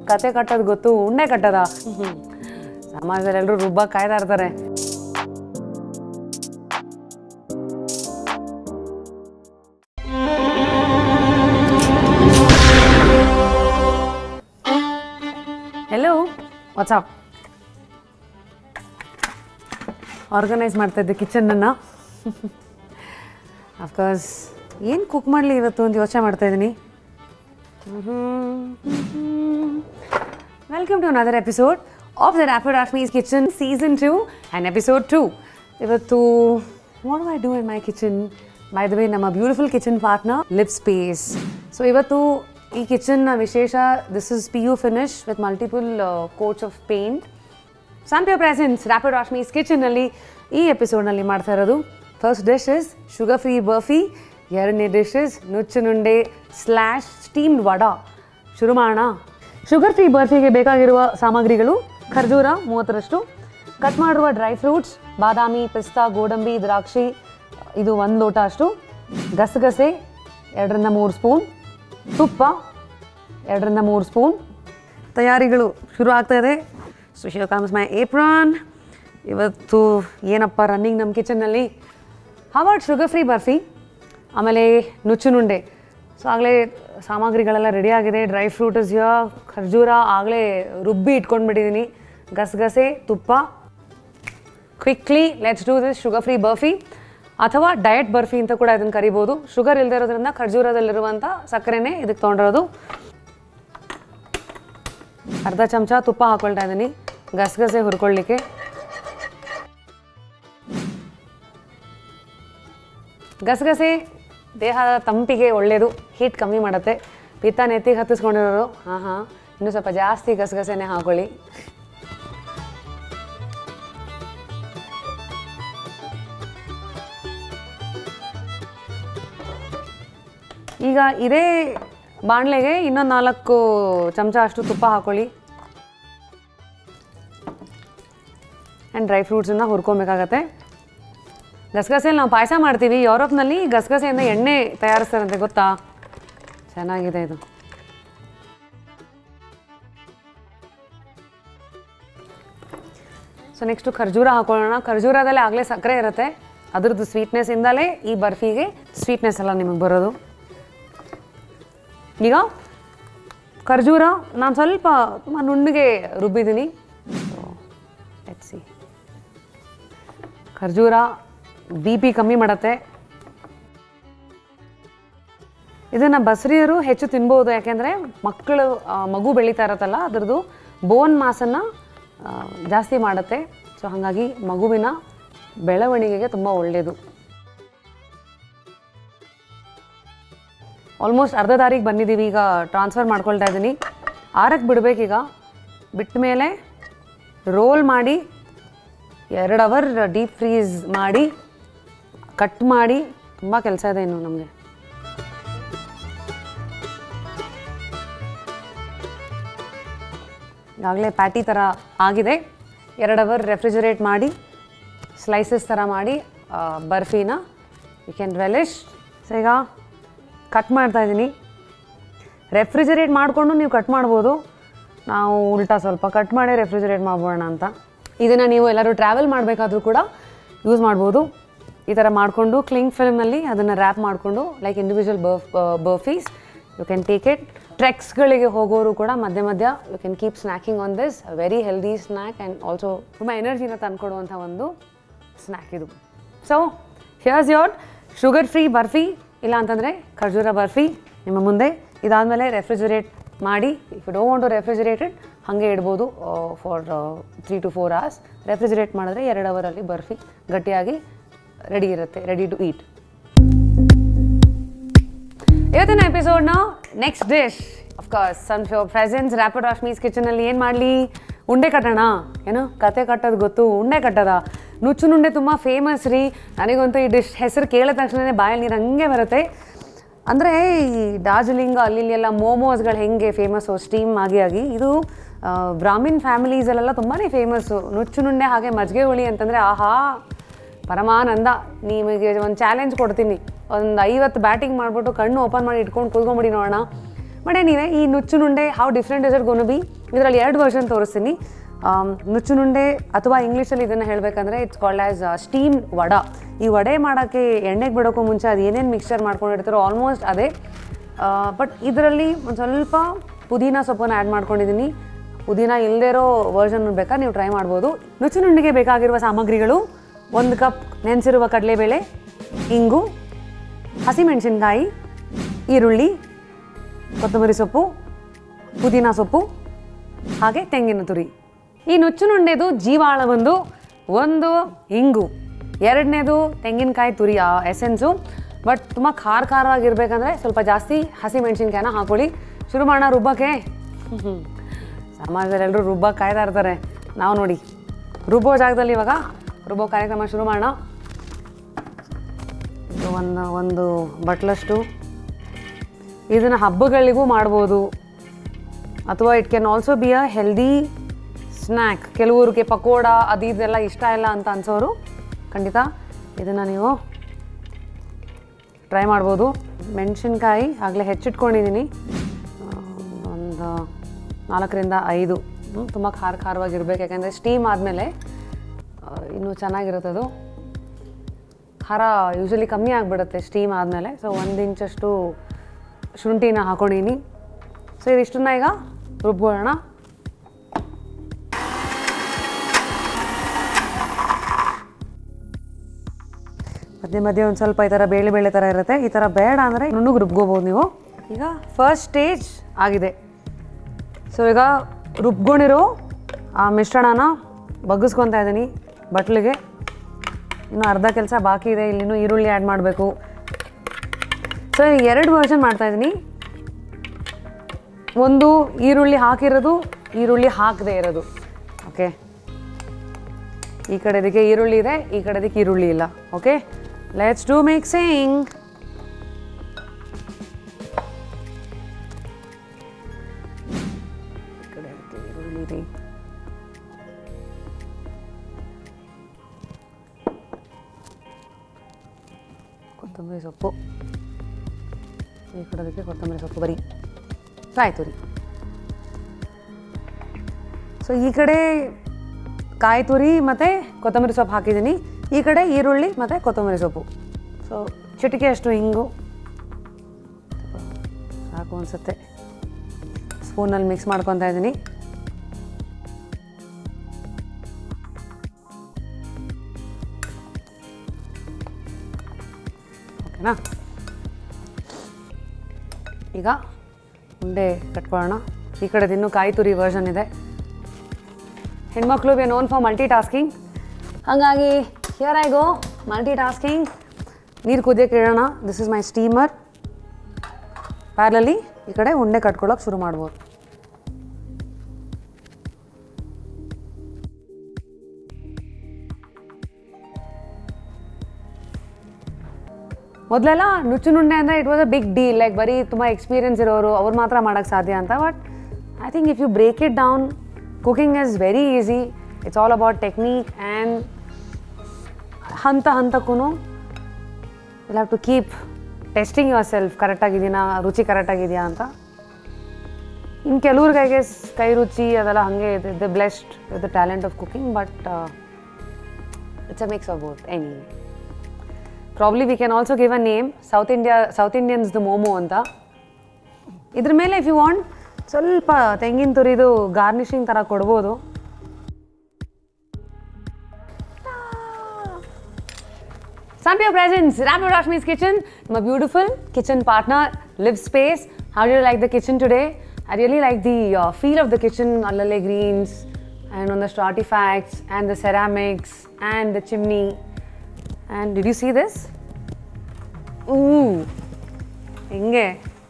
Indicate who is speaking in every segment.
Speaker 1: ಕತೆ ಕಟ್ಟೋದು ಗೊತ್ತು ಉಂಡೆ ಕಟ್ಟದ ಸಮಾಜದಲ್ಲಿ ಎಲ್ಲರೂ ರುಬ್ಬ ಕಾಯ್ತಾ ಇರ್ತಾರೆ ಹೆಲೋ ವಾಟ್ಸಪ್ ಆರ್ಗನೈಸ್ ಮಾಡ್ತಾ ಇದ್ದೆ ಕಿಚನನ್ನು ಅಫ್ಕೋರ್ಸ್ ಏನು ಕುಕ್ ಮಾಡಲಿ ಇವತ್ತು ಅಂತ ಯೋಚನೆ ಮಾಡ್ತಾ ಇದ್ದೀನಿ welcome to another episode of the rapid Rashmi's kitchen season two and episode two ಇವತ್ತು what I do in my kitchen by the way ನಮ್ಮ beautiful kitchen partner Livspace so ಇವತ್ತು ಈ ಕಿಚನ್ನ ವಿಶೇಷ this is P U finish with multiple coats of paint Sunpure presents rapid Rashmi's ಕಿಚನ್ನಲ್ಲಿ ಈ ಎಪಿಸೋಡ್ನಲ್ಲಿ ಮಾಡ್ತಾ ಇರೋದು first dish is sugar free barfi ಎರಡನೇ dish is nucchinunde slash steamed vada ಶುರು ಮಾಡೋಣ ಶುಗರ್ ಫ್ರೀ ಬರ್ಫಿಗೆ ಬೇಕಾಗಿರುವ ಸಾಮಗ್ರಿಗಳು ಖರ್ಜೂರ ಮೂವತ್ತರಷ್ಟು ಕಟ್ ಮಾಡಿರುವ ಡ್ರೈ ಫ್ರೂಟ್ಸ್ ಬಾದಾಮಿ ಪಿಸ್ತಾ ಗೋಡಂಬಿ ದ್ರಾಕ್ಷಿ ಇದು ಒಂದು ಲೋಟ ಅಷ್ಟು ಗಸಗಸೆ ಎರಡರಿಂದ ಮೂರು ಸ್ಪೂನ್ ತುಪ್ಪ ಎರಡರಿಂದ ಮೂರು ಸ್ಪೂನ್ ತಯಾರಿಗಳು ಶುರು ಆಗ್ತಾ ಇದೆ ಸೊ ಶಿವ ಕಮ್ಸ್ ಮೈ ಏಪ್ರಾನ್ ಇವತ್ತು ಏನಪ್ಪ ರನ್ನಿಂಗ್ ನಮ್ಮ ಕಿಚನ್ನಲ್ಲಿ ಹವಾಟ್ ಶುಗರ್ ಫ್ರೀ ಬರ್ಫಿ ಆಮೇಲೆ ನುಚ್ಚುನುಂಡೆ ಸೊ ಆಗಲೇ ಸಾಮಗ್ರಿಗಳೆಲ್ಲ ರೆಡಿ ಆಗಿದೆ ಡ್ರೈ ಫ್ರೂಟ್ ಇಸ್ ಯಾ ಖರ್ಜೂರ ಆಗಲೇ ರುಬ್ಬಿ ಇಟ್ಕೊಂಡ್ಬಿಟ್ಟಿದ್ದೀನಿ ಗಸಗಸೆ ತುಪ್ಪ quickly let's do this sugar free barfi ಅಥವಾ ಡಯಟ್ ಬರ್ಫಿ ಅಂತ ಕೂಡ ಇದನ್ನು ಕರಿಬೋದು ಶುಗರ್ ಇಲ್ಲದೆ ಇರೋದ್ರಿಂದ ಖರ್ಜೂರದಲ್ಲಿರುವಂಥ ಸಕ್ಕರೆನೇ ಇದಕ್ಕೆ ತೊಗೊಂಡಿರೋದು ಅರ್ಧ ಚಮಚ ತುಪ್ಪ ಹಾಕೊಳ್ತಾ ಇದ್ದೀನಿ ಗಸಗಸೆ ಹುರ್ಕೊಳ್ಳಿಕ್ಕೆ ಗಸಗಸೆ ದೇಹದ ತಂಪಿಗೆ ಒಳ್ಳೆಯದು ಹೀಟ್ ಕಮ್ಮಿ ಮಾಡುತ್ತೆ ಪಿತ್ತ ನೆತ್ತಿಗೆ ಹತ್ತಿಸ್ಕೊಂಡಿರೋರು ಹಾಂ ಹಾಂ ಇನ್ನೂ ಸ್ವಲ್ಪ ಜಾಸ್ತಿ ಗಸಗಸೆನೇ ಹಾಕೊಳ್ಳಿ ಈಗ ಇದೇ ಬಾಣಲೆಗೆ ಇನ್ನೊಂದು ನಾಲ್ಕು ಚಮಚ ಅಷ್ಟು ತುಪ್ಪ ಹಾಕೊಳ್ಳಿ ಆ್ಯಂಡ್ ಡ್ರೈ ಫ್ರೂಟ್ಸನ್ನು ಹುರ್ಕೊಬೇಕಾಗತ್ತೆ ಗಸಗಸೆಯಲ್ಲಿ ನಾವು ಪಾಯಸ ಮಾಡ್ತೀವಿ ಯುರೋಪ್ನಲ್ಲಿ ಗಸಗಸೆಯಿಂದ ಎಣ್ಣೆ ತಯಾರಿಸ್ತಾರಂತೆ ಗೊತ್ತಾ ಚೆನ್ನಾಗಿದೆ ಇದು ಸೊ ನೆಕ್ಸ್ಟು ಖರ್ಜೂರ ಹಾಕೊಳ್ಳೋಣ ಖರ್ಜೂರದಲ್ಲಿ ಆಗಲೇ ಸಕ್ಕರೆ ಇರುತ್ತೆ ಅದ್ರದ್ದು ಸ್ವೀಟ್ನೆಸ್ಸಿಂದಲೇ ಈ ಬರ್ಫಿಗೆ ಸ್ವೀಟ್ನೆಸ್ ಎಲ್ಲ ನಿಮಗೆ ಬರೋದು ಈಗ ಖರ್ಜೂರ ನಾನು ಸ್ವಲ್ಪ ತುಂಬ ನುಣ್ಣಗೆ ರುಬ್ಬಿದ್ದೀನಿ ಸಿ ಖರ್ಜೂರ ಬಿ ಪಿ ಕಮ್ಮಿ ಮಾಡುತ್ತೆ ಇದನ್ನು ಬಸರಿಯರು ಹೆಚ್ಚು ತಿನ್ಬೋದು ಯಾಕೆಂದರೆ ಮಕ್ಕಳು ಆ, ಮಗು ಬೆಳೀತಾ ಇರತ್ತಲ್ಲ ಅದ್ರದ್ದು ಬೋನ್ ಮಾಸನ್ನು ಜಾಸ್ತಿ ಮಾಡುತ್ತೆ ಸೊ ಹಾಗಾಗಿ ಮಗುವಿನ ಬೆಳವಣಿಗೆಗೆ ತುಂಬ ಒಳ್ಳೆಯದು ಆಲ್ಮೋಸ್ಟ್ ಅರ್ಧ ದಾರಿಗೆ ಬಂದಿದ್ದೀವಿ ಈಗ ಟ್ರಾನ್ಸ್ಫರ್ ಮಾಡ್ಕೊಳ್ತಾ ಇದ್ದೀನಿ ಆರಕ್ಕೆ ಬಿಡಬೇಕೀಗ ಬಿಟ್ಟ ಮೇಲೆ ರೋಲ್ ಮಾಡಿ ಎರಡು ಅವರ್ ಡೀಪ್ ಫ್ರೀಸ್ ಮಾಡಿ ಕಟ್ ಮಾಡಿ ತುಂಬ ಕೆಲಸ ಇದೆ ಇನ್ನು ನಮಗೆ ಈಗಾಗಲೇ ಪ್ಯಾಟಿ ಥರ ಆಗಿದೆ ಎರಡು ಅವರ್ ರೆಫ್ರಿಜರೇಟ್ ಮಾಡಿ ಸ್ಲೈಸಸ್ ಥರ ಮಾಡಿ ಆ, ಬರ್ಫಿನ ಯು ಕ್ಯಾನ್ ವೆಲಿಶ್ ಸೊ ಈಗ ಕಟ್ ಮಾಡ್ತಾ ಇದ್ದೀನಿ ರೆಫ್ರಿಜರೇಟ್ ಮಾಡಿಕೊಂಡು ನೀವು ಕಟ್ ಮಾಡ್ಬೋದು ನಾವು ಉಲ್ಟಾ ಸ್ವಲ್ಪ ಕಟ್ ಮಾಡಿ ರೆಫ್ರಿಜರೇಟ್ ಮಾಡ್ಬೋಣ ಅಂತ ಇದನ್ನು ನೀವು ಎಲ್ಲರೂ ಟ್ರಾವೆಲ್ ಮಾಡಬೇಕಾದ್ರೂ ಕೂಡ ಯೂಸ್ ಮಾಡ್ಬೋದು ಈ ಥರ ಮಾಡಿಕೊಂಡು ಕ್ಲಿಂಗ್ ಫಿಲ್ಮ್ನಲ್ಲಿ ಅದನ್ನು ರ್ಯಾಪ್ ಮಾಡಿಕೊಂಡು ಲೈಕ್ ಇಂಡಿವಿಜುವಲ್ ಬರ್ಫ್ barfis you can take it ಟ್ರೆಕ್ಸ್ಗಳಿಗೆ ಹೋಗೋರು ಕೂಡ ಮಧ್ಯ ಮಧ್ಯ you can keep snacking on this very healthy snack and also ತುಂಬ ಎನರ್ಜಿನ ತಂದ್ಕೊಡುವಂಥ ಒಂದು ಸ್ನ್ಯಾಕ್ ಇದು so here's your sugar free barfi ಇಲ್ಲ ಅಂತಂದರೆ ಖರ್ಜೂರ ಬರ್ಫಿ ನಿಮ್ಮ ಮುಂದೆ ಇದಾದಮೇಲೆ ರೆಫ್ರಿಜರೇಟ್ ಮಾಡಿ if you don't want to refrigerated ಹಾಗೆ ಇಡ್ಬೋದು for three to four hours refrigerate ಮಾಡಿದ್ರೆ ಎರಡು ಅವರಲ್ಲಿ ಬರ್ಫಿ ಗಟ್ಟಿಯಾಗಿ ರೆಡಿ ಇರುತ್ತೆ ರೆಡಿ ಟು ಈಟ್ ಇವತ್ತಿನ ಎಪಿಸೋಡ್ನ next dish of course sunflower presents rapid Rashmi's ಕಿಚನಲ್ಲಿ ಏನು ಮಾಡಲಿ ಉಂಡೆ ಕಟ್ಟೋಣ ಏನು ಕತೆ ಕಟ್ಟೋದು ಗೊತ್ತು ಉಂಡೆ ಕಟ್ಟೋದ ನುಚ್ಚುನುಂಡೆ ತುಂಬ ಫೇಮಸ್ ರೀ ನನಗಂತೂ ಈ ಡಿಶ್ ಹೆಸರು ಕೇಳಿದ ತಕ್ಷಣ ಬಾಯಲ್ಲಿ ನೀರು ಹಂಗೆ ಬರುತ್ತೆ ಅಂದರೆ ಈ ಡಾರ್ಜಿಲಿಂಗ್ ಅಲ್ಲಿ ಇಲ್ಲಿ ಎಲ್ಲ ಮೋಮೋಸ್ಗಳು ಹೆಂಗೆ ಫೇಮಸ್ಸು ಸ್ಟೀಮ್ ಆಗಿ ಆಗಿ ಇದು ಆ, ಬ್ರಾಹ್ಮಿನ್ ಫ್ಯಾಮಿಲೀಸಲ್ಲೆಲ್ಲ ತುಂಬಾ ಫೇಮಸ್ಸು ನುಚ್ಚುನುಂಡೆ ಹಾಗೆ ಮಜ್ಜಿಗೆ ಹುಳಿ ಅಂತಂದರೆ ಆಹಾ ಪರಮಾನಂದ ನಿಮಗೆ ಒಂದು ಚಾಲೆಂಜ್ ಕೊಡ್ತೀನಿ ಒಂದು ಐವತ್ತು ಬ್ಯಾಟಿಂಗ್ ಮಾಡಿಬಿಟ್ಟು ಕಣ್ಣು ಓಪನ್ ಮಾಡಿ ಇಟ್ಕೊಂಡು ಕೂತ್ಕೊಂಬಿಡಿ ನೋಡೋಣ ಬಟ್ ಏನಿವೆ ಈ ನುಚ್ಚುನುಂಡೆ how different is it gonna be ಇದರಲ್ಲಿ ಎರಡು ವರ್ಷನ್ ತೋರಿಸ್ತೀನಿ ಆಮ್, ನುಚ್ಚುನುಂಡೆ ಅಥವಾ ಇಂಗ್ಲೀಷಲ್ಲಿ ಇದನ್ನು ಹೇಳಬೇಕಂದ್ರೆ it's called as steam vada ಈ ವಡೆ ಮಾಡೋಕ್ಕೆ ಎಣ್ಣೆಗೆ ಬಿಡೋಕ್ಕೂ ಮುಂಚೆ ಅದು ಏನೇನು ಮಿಕ್ಸ್ಚರ್ ಮಾಡ್ಕೊಂಡಿರ್ತಾರೋ ಆಲ್ಮೋಸ್ಟ್ ಅದೇ ಬಟ್ ಇದರಲ್ಲಿ ಒಂದು ಸ್ವಲ್ಪ ಪುದೀನ ಸೊಪ್ಪನ್ನು ಆ್ಯಡ್ ಮಾಡ್ಕೊಂಡಿದ್ದೀನಿ ಪುದೀನ ಇಲ್ಲದೇ ಇರೋ ವರ್ಷನ್ ಬೇಕಾ ನೀವು ಟ್ರೈ ಮಾಡ್ಬೋದು ನುಚ್ಚುನುಂಡಿಗೆ ಬೇಕಾಗಿರುವ ಸಾಮಗ್ರಿಗಳು ಒಂದು ಕಪ್ ನೆನೆಸಿರುವ ಕಡಲೆಬೇಳೆ ಇಂಗು ಹಸಿಮೆಣಸಿನ್ಕಾಯಿ ಈರುಳ್ಳಿ ಕೊತ್ತಂಬರಿ ಸೊಪ್ಪು ಪುದೀನ ಸೊಪ್ಪು ಹಾಗೆ ತೆಂಗಿನ ತುರಿ ಈ ನುಚ್ಚುನುಂಡೆದು ಜೀವಾಳ ಬಂದು ಒಂದು ಇಂಗು ಎರಡನೇದು ತೆಂಗಿನಕಾಯಿ ತುರಿ ಆ ಎಸೆನ್ಸು ಬಟ್ ತುಂಬ ಖಾರ ಖಾರವಾಗಿರ್ಬೇಕಂದ್ರೆ ಸ್ವಲ್ಪ ಜಾಸ್ತಿ ಹಸಿ ಮೆಣಸಿನ್ಕಾಯಿನ ಹಾಕೊಳ್ಳಿ ಶುರು ಮಾಡೋಣ ರುಬ್ಬಕ್ಕೆ ಸಮಾಜದಲ್ಲಿ ಎಲ್ಲರೂ ರುಬ್ಬಕ್ಕೆ ಕಾಯ್ತಾ ಇರ್ತಾರೆ ನಾವು ನೋಡಿ ರುಬ್ಬೋ ಜಾಗದಲ್ಲಿ ಇವಾಗ ರುಬ್ಬೋ ಕಾರ್ಯಕ್ರಮ ಶುರು ಮಾಡೋಣ ಇದು ಒಂದು ಒಂದು ಬಟ್ಲಷ್ಟು ಇದನ್ನು ಹಬ್ಬಗಳಿಗೂ ಮಾಡ್ಬೋದು ಅಥವಾ it can also be a healthy snack ಕೆಲವ್ರಿಗೆ ಪಕೋಡ ಅದು ಇದೆಲ್ಲ ಇಷ್ಟ ಇಲ್ಲ ಅಂತ ಅನ್ಸೋರು ಖಂಡಿತ ಇದನ್ನು ನೀವು ಟ್ರೈ ಮಾಡ್ಬೋದು ಮೆಣಸಿನ್ಕಾಯಿ ಆಗಲೇ ಹೆಚ್ಚಿಟ್ಕೊಂಡಿದ್ದೀನಿ ಒಂದು ನಾಲ್ಕರಿಂದ ಐದು ತುಂಬ ಖಾರ ಖಾರವಾಗಿರ್ಬೇಕು ಯಾಕಂದರೆ ಸ್ಟೀಮ್ ಆದಮೇಲೆ ಇನ್ನೂ ಚೆನ್ನಾಗಿರುತ್ತೆ ಅದು ಖಾರ ಯೂಶಲಿ ಕಮ್ಮಿ ಆಗಿಬಿಡುತ್ತೆ ಸ್ಟೀಮ್ ಆದಮೇಲೆ ಸೊ ಒಂದು ಇಂಚಷ್ಟು ಶುಂಠಿನ ಹಾಕೊಂಡಿನಿ ಸೊ ಇದಿಷ್ಟನ್ನ ಈಗ ರುಬ್ಬೋಣ ಮಧ್ಯೆ ಮಧ್ಯೆ ಒಂದು ಸ್ವಲ್ಪ ಈ ಥರ ಬೇಳೆ ಬೇಳೆ ಥರ ಇರುತ್ತೆ ಈ ಥರ ಬೇಡ ಅಂದರೆ ನುಣ್ಣಗೆ ರುಬ್ಕೋಬೋದು ನೀವು ಈಗ ಫಸ್ಟ್ ಸ್ಟೇಜ್ ಆಗಿದೆ ಸೊ ಈಗ ರುಬ್ಕೊಂಡಿರೋ ಆ ಮಿಶ್ರಣನ ಬಗ್ಗಿಸ್ಕೊತಾ ಇದ್ದೀನಿ ಬಟ್ಲಿಗೆ ಇನ್ನು ಅರ್ಧ ಕೆಲಸ ಬಾಕಿ ಇದೆ ಇಲ್ಲಿನೂ ಈರುಳ್ಳಿ ಆ್ಯಡ್ ಮಾಡಬೇಕು ಸೊ ಎರಡು ವರ್ಷನ್ ಮಾಡ್ತಾ ಇದ್ದೀನಿ ಒಂದು ಈರುಳ್ಳಿ ಹಾಕಿರೋದು ಈರುಳ್ಳಿ ಹಾಕದೇ ಇರೋದು ಓಕೆ ಈ ಕಡೆದಕ್ಕೆ ಈರುಳ್ಳಿ ಇದೆ ಈ ಕಡೆದಕ್ಕೆ ಈರುಳ್ಳಿ ಇಲ್ಲ ಓಕೆ ಲೆಟ್ಸ್ ಡೂ ಮಿಕ್ಸಿಂಗ್ ಈ ಕಡೆ ಅದಕ್ಕೆ ಈರುಳ್ಳಿ ಇದೆ ಕೊತ್ತಂಬರಿ ಸೊಪ್ಪು ಈ ಕಡೆ ಅದಕ್ಕೆ ಕೊತ್ತಂಬರಿ ಸೊಪ್ಪು ಬರೀ ಕಾಯಿ ತುರಿ ಸೊ ಈ ಕಡೆ ಕಾಯಿ ತುರಿ ಮತ್ತು ಕೊತ್ತಂಬರಿ ಸೊಪ್ಪು ಹಾಕಿದ್ದೀನಿ ಈ ಕಡೆ ಈರುಳ್ಳಿ ಮತ್ತು ಕೊತ್ತಂಬರಿ ಸೊಪ್ಪು ಸೊ ಚಿಟಿಕೆ ಅಷ್ಟು ಹಿಂಗು ಸಾಕು ಅನಿಸುತ್ತೆ ಸ್ಪೂನಲ್ಲಿ ಮಿಕ್ಸ್ ಮಾಡ್ಕೊತಾ ಇದ್ದೀನಿ ಓಕೆನಾ ಈಗ ಉಂಡೆ ಕಟ್ಕೊಳ್ಳೋಣ ಈ ಕಡೆದು ಇನ್ನೂ ಕಾಯಿ ತುರಿ ವರ್ಷನ್ ಇದೆ ಹೆಣ್ಮಕ್ಳು we known for multi tasking ಹಾಗಾಗಿ here I go multi tasking ನೀರು ಕುದಿಯೋಕೆ ಇಡೋಣ ದಿಸ್ ಇಸ್ ಮೈ ಸ್ಟೀಮರ್ ಪ್ಯಾರಲಲ್ಲಿ ಈ ಕಡೆ ಉಂಡೆ ಕಟ್ಕೊಳ್ಳೋಕೆ ಶುರು ಮಾಡ್ಬೋದು ಮೊದಲೆಲ್ಲ ನುಚ್ಚುನುಂಡೆ ಅಂದರೆ it was a big deal like ಬರೀ ತುಂಬ ಎಕ್ಸ್ಪೀರಿಯನ್ಸ್ ಇರೋರು ಅವ್ರು ಮಾತ್ರ ಮಾಡೋಕ್ಕೆ ಸಾಧ್ಯ ಅಂತ but I think if you break it down cooking is very easy it's all about technique and ಹಂತ ಹಂತಕ್ಕೂ will have to keep testing yourself ಕರೆಕ್ಟಾಗಿದೆಯಾ ರುಚಿ ಕರೆಕ್ಟಾಗಿದೆಯಾ ಅಂತ ಇನ್ನು ಕೆಲವ್ರಿಗೆ ಐ ಗೆಸ್ ಕೈ ರುಚಿ ಅದೆಲ್ಲ ಹಾಗೆ ಇದೆ the blessed the talent of cooking but it's a mix of both any probably we can also give a name south India south Indians the momo ಅಂತ ಇದ್ರ ಮೇಲೆ ಇಫ್ ಯು ವಾಂಟ್ ಸ್ವಲ್ಪ ತೆಂಗಿನ ತುರಿದು ಗಾರ್ನಿಷಿಂಗ್ ಥರ ಕೊಡ್ಬೋದು Some of your presents, Ramno Rashmi's Kitchen, my beautiful kitchen partner, Live Space. How do you like the kitchen today? I really like the uh, feel of the kitchen, allale greens, and on the artifacts, and the ceramics, and the chimney. And did you see this? Ooh, ಹಿಂಗೆ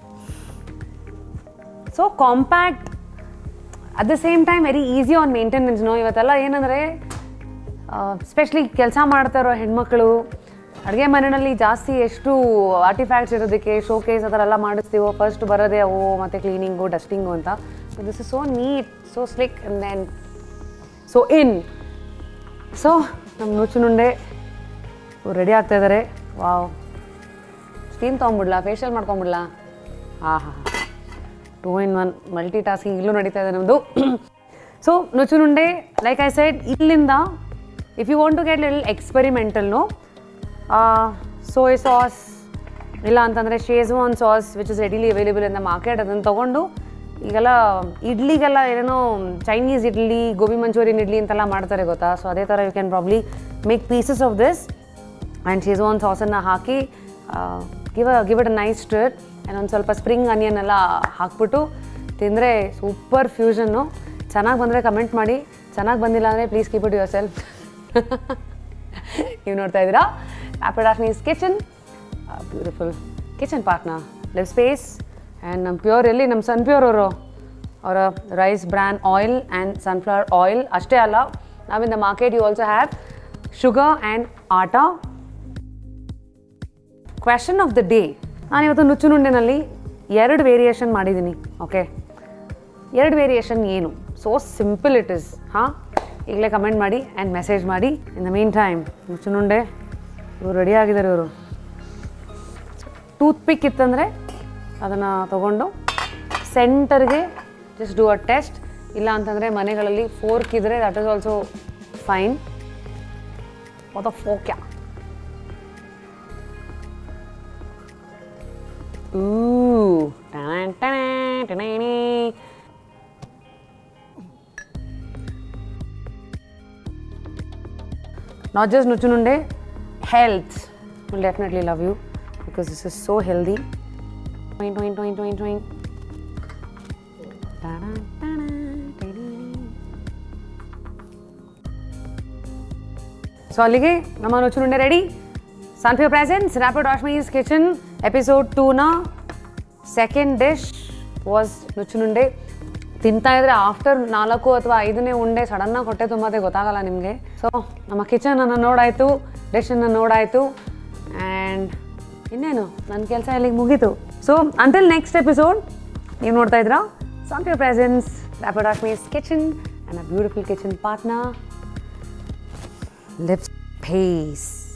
Speaker 1: so compact at the same time very easy on maintenance no ಇವತ್ತೆಲ್ಲ ಏನಂದರೆ specially ಕೆಲಸ ಮಾಡ್ತಾ ಇರೋ ಹೆಣ್ಮಕ್ಳು ಅಡುಗೆ ಮನೆಯಲ್ಲಿ ಜಾಸ್ತಿ ಎಷ್ಟು ಆರ್ಟಿಫ್ಯಾಕ್ಟ್ಸ್ ಇರೋದಕ್ಕೆ ಶೋಕೇಸ್ ಆ ಥರ ಎಲ್ಲ ಮಾಡಿಸ್ತೀವೋ ಫಸ್ಟ್ ಬರೋದೇ ಅವು ಮತ್ತು ಕ್ಲೀನಿಂಗು ಡಸ್ಟಿಂಗು ಅಂತ so this is so neat so slick and then so in so ನಮ್ಮ ನುಚ್ಚುನುಂಡೆ ರೆಡಿ ಆಗ್ತಾ ಇದ್ದಾರೆ ವಾವ್ ಸ್ಟೀಮ್ ತೊಗೊಂಬಿಡ್ಲಾ ಫೇಶಿಯಲ್ ಮಾಡ್ಕೊಂಬಿಡ್ಲಾ ಹಾಂ ಹಾಂ two in one multi tasking ಇಲ್ಲೂ ನಡೀತಾ ಇದೆ ನಮ್ಮದು ಸೊ ನುಚ್ಚುನುಂಡೆ ಲೈಕ್ ಐ ಸೈಡ್ ಇಲ್ಲಿಂದ if you want to get little ಎಕ್ಸ್ಪೆರಿಮೆಂಟಲ್ನು ಸೋಯ್ ಸಾಸ್ ಇಲ್ಲ ಅಂತಂದರೆ schezwan sauce which is readily available in the market ಅದನ್ನು ತೊಗೊಂಡು ಈಗೆಲ್ಲ ಇಡ್ಲಿಗೆಲ್ಲ ಏನೇನೋ ಚೈನೀಸ್ ಇಡ್ಲಿ ಗೋಬಿ ಮಂಚೂರಿಯನ್ ಇಡ್ಲಿ ಅಂತೆಲ್ಲ ಮಾಡ್ತಾರೆ ಗೊತ್ತಾ ಸೊ ಅದೇ ಥರ you can probably make pieces of this and schezwan ಸಾಸನ್ನು ಹಾಕಿ give give it a nice straight and ಒಂದು ಸ್ವಲ್ಪ ಸ್ಪ್ರಿಂಗ್ ಆನಿಯನ್ ಎಲ್ಲ ಹಾಕ್ಬಿಟ್ಟು ತಿಂದರೆ ಸೂಪರ್ ಫ್ಯೂಷನ್ನು ಚೆನ್ನಾಗಿ ಬಂದರೆ ಕಮೆಂಟ್ ಮಾಡಿ ಚೆನ್ನಾಗಿ ಬಂದಿಲ್ಲ ಅಂದರೆ please keep it yourself ನೀವು ನೋಡ್ತಾ ಇದ್ದೀರಾ ಆ್ಯಪಲ್ Rashmi's kitchen beautiful kitchen partner Livspace and ನಮ್ಮ ಪ್ಯೂರ್ ಎಲ್ಲಿ ನಮ್ಮ ಸನ್ ಪ್ಯೂರ್ ಅವರು ಅವರ rice bran oil and sunflower oil ಅಷ್ಟೇ ಅಲ್ಲ ನಾವು in the market you also have sugar and atta question of the day ನಾನು ಇವತ್ತು ನುಚ್ಚುನುಂಡೆನಲ್ಲಿ ಎರಡು ವೇರಿಯೇಷನ್ ಮಾಡಿದ್ದೀನಿ ಓಕೆ ಎರಡು ವೇರಿಯೇಷನ್ ಏನು ಸೋ ಸಿಂಪಲ್ ಇಟ್ ಇಸ್ ಹಾಂ ಈಗಲೇ ಕಮೆಂಟ್ ಮಾಡಿ ಆ್ಯಂಡ್ ಮೆಸೇಜ್ ಮಾಡಿ ಇನ್ ದ ಮೀನ್ ಟೈಮ್ ನುಚ್ಚುನುಂಡೆ ಇವರು ರೆಡಿ ಆಗಿದ್ದಾರೆ ಇವರು ಟೂತ್ ಪಿಕ್ ಇತ್ತಂದರೆ ಅದನ್ನು ತಗೊಂಡು ಸೆಂಟರ್ಗೆ ಜಸ್ಟ್ ಡೂ ಅ ಟೆಸ್ಟ್ ಇಲ್ಲ ಅಂತಂದರೆ ಮನೆಗಳಲ್ಲಿ ಫೋರ್ಕ್ ಇದ್ದರೆ ದಟ್ ಇಸ್ ಆಲ್ಸೋ ಫೈನ್ ಮತ್ತು ಫೋಕ್ಯಾ Ooh. Dun, dun, dun, dun, dun. Not just Nuchununde, health will definitely love you because this is so healthy. Twing, twing, twing, twing, twing. Da-dun, da-dun, da-dun. So ಅಲ್ಲಿಗೆ ನಮ್ಮ ನುಚ್ಚುನುಂಡೆ ready Sunpure presents rapid Rashmi's kitchen episode ಟೂನ second dish was ನುಚ್ಚುನುಂಡೆ ತಿಂತಾ ಇದ್ರೆ after ನಾಲ್ಕು ಅಥವಾ ಐದನೇ ಉಂಡೆ ಸಡನ್ನಾಗಿ ಹೊಟ್ಟೆ ತುಂಬದೆ ಗೊತ್ತಾಗಲ್ಲ ನಿಮಗೆ ಸೊ ನಮ್ಮ ಕಿಚನನ್ನು ನೋಡಾಯಿತು ಡಿಶನ್ನು ನೋಡಾಯಿತು ಆ್ಯಂಡ್ ಇನ್ನೇನು ನನ್ನ ಕೆಲಸ ಇಲ್ಲಿಗೆ ಮುಗೀತು ಸೊ ಅಂಟಿಲ್ ನೆಕ್ಸ್ಟ್ ಎಪಿಸೋಡ್ ನೀವು ನೋಡ್ತಾ ಇದ್ರಾ Sunpure presents rapid Rashmi's kitchen and a beautiful kitchen partner lips pace